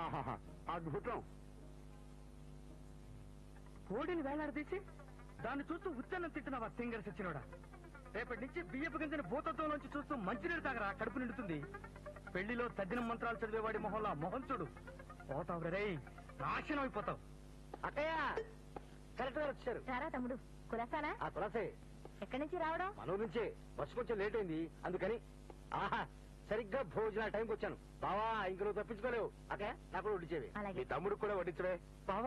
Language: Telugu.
ఆహాహా, అద్భుతం కోడిని వేలాడదీసి దాన్ని చూస్తూ ఉత్తన్నం తింటున్నావా సింగర్ సచ్చినోడా రేపటి నుంచి బియ్యపు గింజని భూతత్వంలోంచి చూస్తూ మంచినీరు తాగరా కడుపు నిండుతుంది పెళ్లిలో తద్దిన మంత్రాలు చదివేవాడి మొహంలో మొహం చూడు పోతావు రే నాశనం అయిపోతావు అక్కయ్య కరెక్ట్ గా వచ్చారు రారా తమ్ముడు కులసానా ఆ తులసే ఎక్కడి నుంచి రావడం మన ఊరు నుంచే బస్సు కొంచెం లేట్ అయింది అందుకని ఆహా సరిగ్గా భోజన టైంకి వచ్చాను బావా ఇంక నువ్వు తప్పించుకోలేవు అక్కయ్య నాకు వడ్డించేవి అలాగే మీ తమ్ముడు కూడా వడ్డించవే బావా